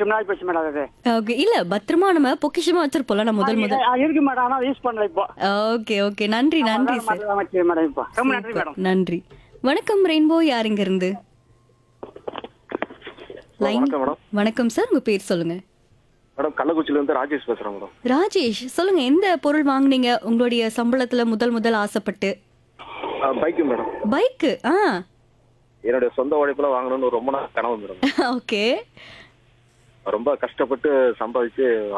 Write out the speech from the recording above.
வருஷம் நாள் போச்சு மேடம் அது ஓகே இல்ல பத்திரமா நம்ம பொக்கிஷமா வச்சிருப்போம்ல நான் முதல் முதல் ஆ, இருக்கு மேடம் ஆனா யூஸ் பண்ணல இப்போ ஓகே ஓகே நன்றி நன்றி சார் அதான் வச்சிருக்கேன் மேடம் இப்போ ரொம்ப நன்றி மேடம் நன்றி வணக்கம் ரெயின்போ யார் இங்க இருந்து லைன் வணக்கம் மேடம் வணக்கம் சார் உங்க பேர் சொல்லுங்க மேடம் கள்ளக்குறிச்சியில இருந்து ராஜேஷ் பேசுறேன் மேடம் ராஜேஷ் சொல்லுங்க எந்த பொருள் வாங்குனீங்க உங்களுடைய சம்பளத்துல முதல் முதல் ஆசைப்பட்டு பைக்கு மேடம் பைக்கு ஆ என்னுடைய சொந்த உழைப்புல வாங்கணும்னு ரொம்ப நாள் கனவு மேடம் ஓகே ரொம்ப கஷ்டப்பட்டு சம்பாதிச்சு